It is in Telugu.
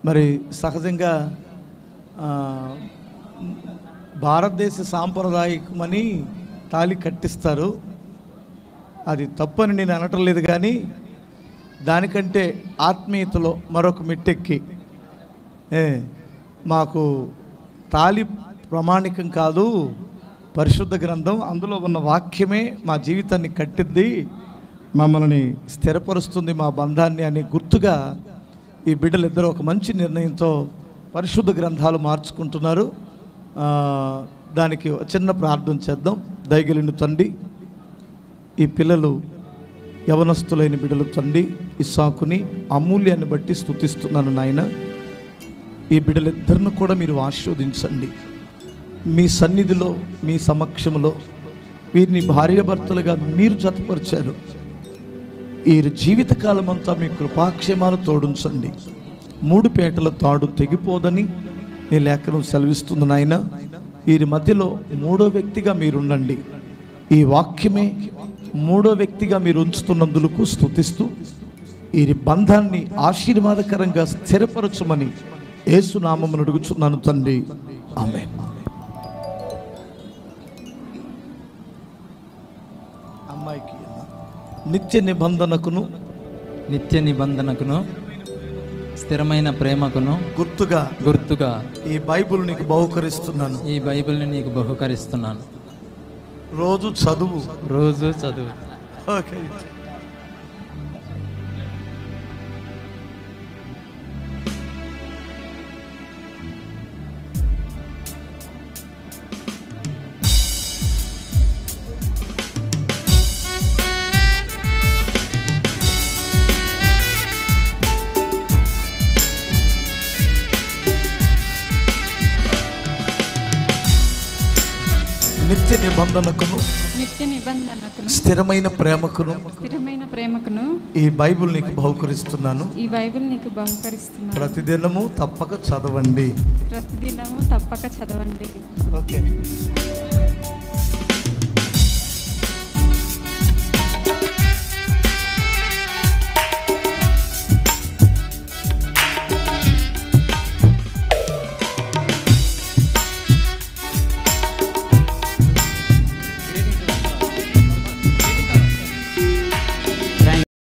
మరి సహజంగా ఆ, భారతదేశ సాంప్రదాయకమని తాళి కట్టిస్తారు అది తప్పని నేను అనటం లేదు కానీ దానికంటే ఆత్మీయతలో మరొక మెట్టెక్కి ఏ మాకు తాళి ప్రామాణికం కాదు పరిశుద్ధ గ్రంథం అందులో ఉన్న వాక్యమే మా జీవితాన్ని కట్టిద్ది మమ్మల్ని స్థిరపరుస్తుంది మా బంధాన్ని అనే గుర్తుగా ఈ బిడ్డలిద్దరూ ఒక మంచి నిర్ణయంతో పరిశుద్ధ గ్రంథాలు మార్చుకుంటున్నారు ఆ, దానికి ఒక చిన్న ప్రార్థన చేద్దాం దయగలిని తండ్రి ఈ పిల్లలు యవనస్తులైన బిడ్డలు తండ్రి ఇస్సాకుని అమూల్యాన్ని బట్టి స్తుతిస్తున్నాను నాయన ఈ బిడ్డలిద్దరిని కూడా మీరు ఆశీర్వదించండి మీ సన్నిధిలో మీ సమక్షంలో వీరిని భార్యాభర్తలుగా మీరు జతపరిచారు వీరి జీవితకాలం అంతా మీ కృపాక్షేమాలు తోడుంచండి మూడు పేటల తాడు తెగిపోదని నీ లేఖనం సెలవిస్తుంది నాయన వీరి మధ్యలో మూడో వ్యక్తిగా మీరుండండి ఈ వాక్యమే మూడో వ్యక్తిగా మీరు ఉంచుతున్నందుకు స్తుతిస్తూ వీరి బంధాన్ని ఆశీర్వాదకరంగా స్థిరపరచమని ఏసునామమును అడుగుచున్నాను తండ్రి ఆమె అమ్మాయికి నిత్య నిబంధనకును నిత్య నిబంధనకును స్థిరమైన ప్రేమకును గుర్తుగా గుర్తుగా ఈ బైబిల్ నీకు బహుకరిస్తున్నాను ఈ బైబిల్ని నీకు బహుకరిస్తున్నాను రోజు చదువు రోజు చదువు ఓకే నిత్య నిబంధనకును నిత్య నిబంధనకును స్థిరమైన ప్రేమకును స్థిరమైన ప్రేమకును ఈ బైబిల్ నీకు బహుకరిస్తున్నాను ఈ బైబిల్ నీకు బహుకరిస్తున్నాను ప్రతిదినము తప్పక చదవండి ప్రతిదినము తప్పక చదవండి ఓకే